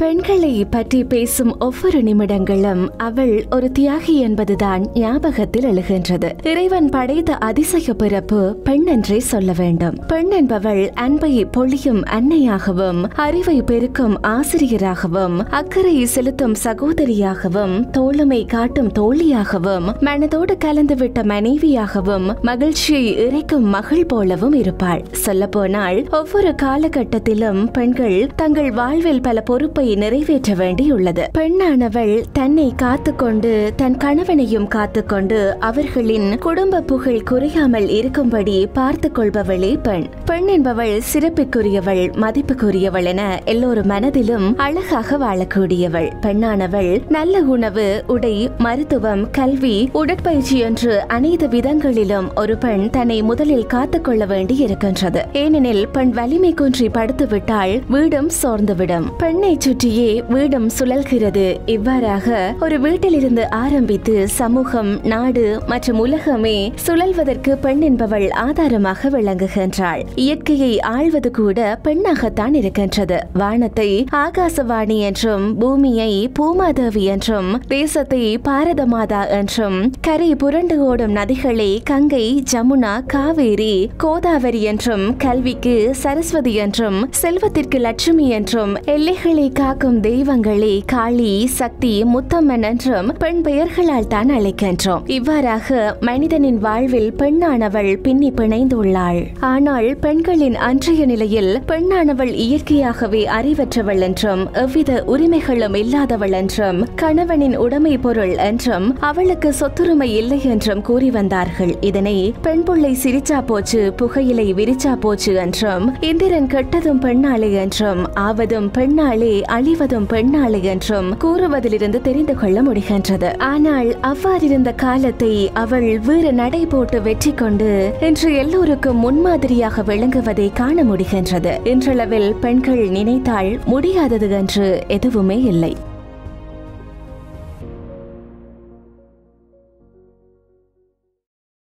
பெண்களை பற்றி பேசும் ஒவ்வொரு நிமிடங்களும் அவள் ஒரு தியாகி என்பதுதான் ஞாபகத்தில் எழுகின்றது இறைவன் படைத்த அதிசய பிறப்பு பெண் என்றே சொல்ல வேண்டும் பெண் என்பவள் அன்பை பொழியும் அன்னையாகவும் அறிவை பெருக்கும் ஆசிரியராகவும் அக்கறை செலுத்தும் சகோதரியாகவும் தோளுமை காட்டும் தோழியாகவும் மனதோடு கலந்துவிட்ட மனைவியாகவும் மகிழ்ச்சியை இறைக்கும் மகள் போலவும் இருப்பாள் சொல்ல போனால் ஒவ்வொரு காலகட்டத்திலும் பெண்கள் தங்கள் வாழ்வில் பல பொறுப்பை நிறைவேற்ற வேண்டியுள்ளது பெண்ணானவள் தன்னை காத்துக்கொண்டு தன் கணவனையும் காத்துக்கொண்டு அவர்களின் குடும்ப புகழ் குறையாமல் இருக்கும்படி பார்த்துக் கொள்பவளே பெண் பெண் என்பவள் சிறப்புக்குரியவள் மதிப்புக்குரியவள் என எல்லோரும் மனதிலும் அழகாக வாழக்கூடியவள் பெண்ணானவள் நல்ல உணவு உடை மருத்துவம் கல்வி உடற்பயிற்சி என்று அனைத்து விதங்களிலும் ஒரு பெண் தன்னை முதலில் காத்துக்கொள்ள வேண்டி இருக்கின்றது ஏனெனில் பெண் வலிமை குன்றி படுத்துவிட்டால் வீடும் சோர்ந்துவிடும் பெண்ணை சுற்றியே வீடும் சுழல்கிறது இவ்வாறாக ஒரு வீட்டிலிருந்து ஆரம்பித்து சமூகம் நாடு மற்றும் உலகமே சுழல்வதற்கு பெண் என்பவள் ஆதாரமாக விளங்குகின்றாள் இயற்கையை ஆள்வது கூட பெண்ணாகத்தான் இருக்கின்றது வானத்தை ஆகாசவாணி என்றும் பூமியை பூமாதேவி என்றும் தேசத்தை பாரத மாதா என்றும் கரை புரண்டு ஓடும் நதிகளை கங்கை ஜமுனா காவேரி கோதாவரி என்றும் கல்விக்கு சரஸ்வதி என்றும் செல்வத்திற்கு லட்சுமி என்றும் எல்லைகளை காக்கும் தெய்வங்களே காளி சக்தி முத்தம்மன் என்றும் பெண் பெயர்களால் தான் அழைக்கின்றோம் இவ்வாறாக மனிதனின் வாழ்வில் பெண்ணானவள் பின்னி பிணைந்துள்ளாள் ஆனால் பெண்களின் அன்றைய நிலையில் பெண்ணானவள் இயற்கையாகவே அறிவற்றவள் என்றும் எவ்வித உரிமைகளும் இல்லாதவள் என்றும் கணவனின் உடைமை பொருள் என்றும் அவளுக்கு சொத்துரிமை இல்லை என்றும் கூறி வந்தார்கள் இதனை பெண் புள்ளை சிரிச்சா போச்சு புகையிலை விரிச்சா போச்சு என்றும் இந்திரன் கெட்டதும் பெண்ணாளே என்றும் ஆவதும் பெண்ணாளே அழிவதும் பெண்ணாளே என்றும் கூறுவதிலிருந்து தெரிந்து கொள்ள முடிகின்றது ஆனால் அவ்வாறிருந்த காலத்தை அவள் வேறு நடை போட்டு வெற்றி கொண்டு இன்று எல்லோருக்கும் முன்மாதிரியாக விளங்குவதை காண முடிகின்றது இன்றளவில் பெண்கள் நினைத்தால் முடியாதது என்று எதுவுமே இல்லை